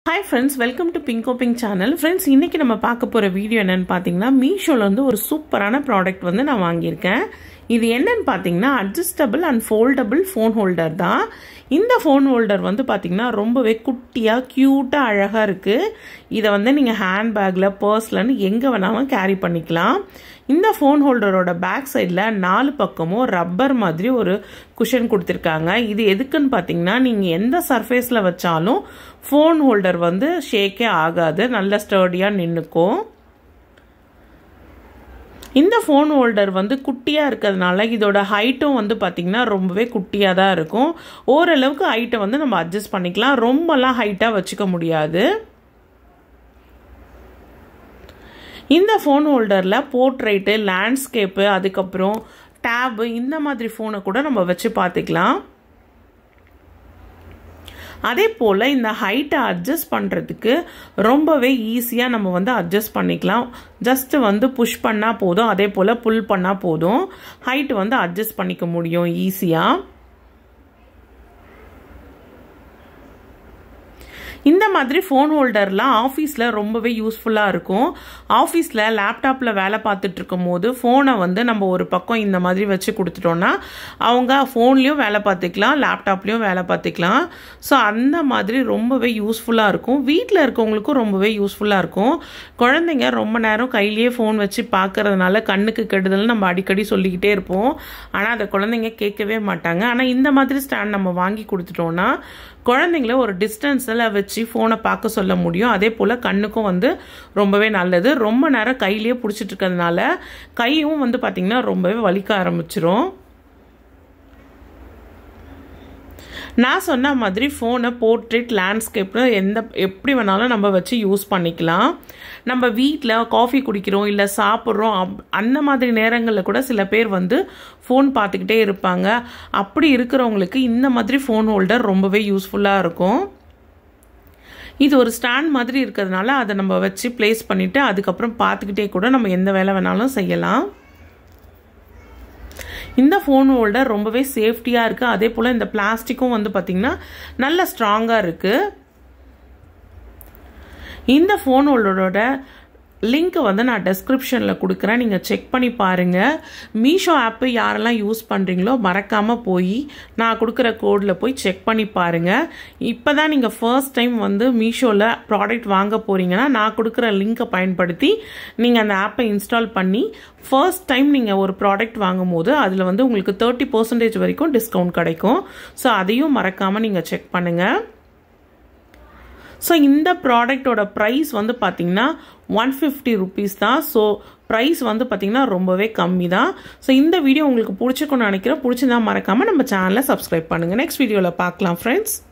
hi friends welcome to Bingo Pink channel friends இன்றைக்கி நம்ம பார்க்க போகிற வீடியோ என்னென்னு பார்த்தீங்கன்னா மீஷோவில் வந்து ஒரு சூப்பரான ப்ராடக்ட் வந்து நான் வாங்கியிருக்கேன் இது என்னன்னு பார்த்தீங்கன்னா adjustable and foldable phone holder தான் இந்த ஃபோன் ஹோல்டர் வந்து பார்த்தீங்கன்னா ரொம்பவே குட்டியாக க்யூட்டாக அழகாக இருக்குது இதை வந்து நீங்கள் ஹேண்ட்பேக்கில் பர்ஸ்லன்னு எங்கே வேணாலும் கேரி பண்ணிக்கலாம் இந்த ஃபோன் ஹோல்டரோட பேக் சைடில் நாலு பக்கமும் ரப்பர் மாதிரி ஒரு குஷன் கொடுத்துருக்காங்க இது எதுக்குன்னு பார்த்தீங்கன்னா நீங்கள் எந்த சர்ஃபேஸில் வச்சாலும் ஃபோன் ஹோல்டர் வந்து ஷேக்கே ஆகாது நல்ல ஸ்டர்டியாக நின்றுக்கும் இந்த ஃபோன் ஹோல்டர் வந்து குட்டியாக இருக்கிறதுனால இதோட ஹைட்டும் வந்து பார்த்திங்கன்னா ரொம்பவே குட்டியாக தான் இருக்கும் ஓரளவுக்கு ஹைட்டை வந்து நம்ம அட்ஜஸ்ட் பண்ணிக்கலாம் ரொம்பலாம் ஹைட்டாக வச்சுக்க முடியாது இந்த ஃபோன் ஹோல்டரில் போர்ட்ரைட்டு லேண்ட்ஸ்கேப்பு அதுக்கப்புறம் டேபு இந்த மாதிரி ஃபோனை கூட நம்ம வச்சு பார்த்துக்கலாம் அதே போல் இந்த ஹைட்டை அட்ஜஸ்ட் பண்ணுறதுக்கு ரொம்பவே ஈஸியாக நம்ம வந்து அட்ஜஸ்ட் பண்ணிக்கலாம் ஜஸ்ட்டு வந்து புஷ் பண்ணால் போதும் அதே போல் புல் பண்ணால் போதும் ஹைட் வந்து அட்ஜஸ்ட் பண்ணிக்க முடியும் ஈஸியாக இந்த மாதிரி ஃபோன் ஹோல்டர்லாம் ஆஃபீஸில் ரொம்பவே யூஸ்ஃபுல்லாக இருக்கும் ஆஃபீஸில் லேப்டாப்பில் வேலை பார்த்துட்டு இருக்கும் போது ஃபோனை வந்து நம்ம ஒரு பக்கம் இந்த மாதிரி வச்சு கொடுத்துட்டோன்னா அவங்க ஃபோன்லேயும் வேலை பார்த்துக்கலாம் லேப்டாப்லேயும் வேலை பார்த்துக்கலாம் ஸோ அந்த மாதிரி ரொம்பவே யூஸ்ஃபுல்லாக இருக்கும் வீட்டில் இருக்கவங்களுக்கும் ரொம்பவே யூஸ்ஃபுல்லாக இருக்கும் குழந்தைங்க ரொம்ப நேரம் கையிலேயே ஃபோன் வச்சு பார்க்கறதுனால கண்ணுக்கு கெடுதல்னு நம்ம அடிக்கடி சொல்லிக்கிட்டே இருப்போம் ஆனால் அதை குழந்தைங்க கேட்கவே மாட்டாங்க ஆனால் இந்த மாதிரி ஸ்டாண்ட் நம்ம வாங்கி கொடுத்துட்டோன்னா குழந்தைங்கள ஒரு டிஸ்டன்ஸில் வச்சு ஃபோனை பார்க்க சொல்ல முடியும் அதே போல் கண்ணுக்கும் வந்து ரொம்பவே நல்லது ரொம்ப நேரம் கையிலேயே பிடிச்சிட்டு இருக்கிறதுனால கையும் வந்து பார்த்திங்கன்னா ரொம்பவே வலிக்க ஆரம்பிச்சிரும் நான் சொன்ன மாதிரி ஃபோனை போர்ட்ரேட் லேண்ட்ஸ்கேப்னு எந்த எப்படி வேணாலும் நம்ம வச்சு யூஸ் பண்ணிக்கலாம் நம்ம வீட்டில் காஃபி குடிக்கிறோம் இல்லை சாப்பிட்றோம் அப் அந்த மாதிரி நேரங்களில் கூட சில பேர் வந்து ஃபோன் பார்த்துக்கிட்டே இருப்பாங்க அப்படி இருக்கிறவங்களுக்கு இந்த மாதிரி ஃபோன் ஹோல்டர் ரொம்பவே யூஸ்ஃபுல்லாக இருக்கும் இது ஒரு ஸ்டாண்ட் மாதிரி இருக்கிறதுனால அதை நம்ம வச்சு ப்ளேஸ் பண்ணிவிட்டு அதுக்கப்புறம் பார்த்துக்கிட்டே கூட நம்ம எந்த வேலை வேணாலும் செய்யலாம் இந்த ஃபோன் ஹோல்டர் ரொம்பவே சேஃப்டியாக இருக்குது அதே போல் இந்த பிளாஸ்டிக்கும் வந்து பார்த்திங்கன்னா நல்ல ஸ்ட்ராங்காக இருக்குது இந்த ஃபோன் ஹோல்டரோட லிங்க்கை வந்து நான் டெஸ்கிரிப்ஷனில் கொடுக்குறேன் நீங்கள் செக் பண்ணி பாருங்கள் மீஷோ ஆப்பு யாரெல்லாம் யூஸ் பண்ணுறீங்களோ மறக்காமல் போய் நான் கொடுக்குற கோடில் போய் செக் பண்ணி பாருங்கள் இப்போ தான் நீங்கள் ஃபர்ஸ்ட் டைம் வந்து மீஷோவில் ப்ராடக்ட் வாங்க போகிறீங்கன்னா நான் கொடுக்குற லிங்க்கை பயன்படுத்தி நீங்கள் அந்த ஆப்பை இன்ஸ்டால் பண்ணி ஃபர்ஸ்ட் டைம் நீங்கள் ஒரு ப்ராடக்ட் வாங்கும் போது அதில் வந்து உங்களுக்கு தேர்ட்டி பர்சன்டேஜ் வரைக்கும் டிஸ்கவுண்ட் கிடைக்கும் ஸோ அதையும் மறக்காமல் நீங்கள் செக் பண்ணுங்கள் ஸோ இந்த ப்ராடக்டோட ப்ரைஸ் வந்து பார்த்தீங்கன்னா ஒன் ஃபிஃப்டி ருபீஸ் தான் ஸோ ப்ரைஸ் வந்து பார்த்தீங்கன்னா ரொம்பவே கம்மி தான் ஸோ இந்த வீடியோ உங்களுக்கு பிடிச்சிக்கணும்னு நினைக்கிறேன் பிடிச்சிருந்தா மறக்காமல் நம்ம சேனலை சப்ஸ்கிரைப் பண்ணுங்கள் நெக்ஸ்ட் வீடியோவில் பார்க்கலாம் ஃப்ரெண்ட்ஸ்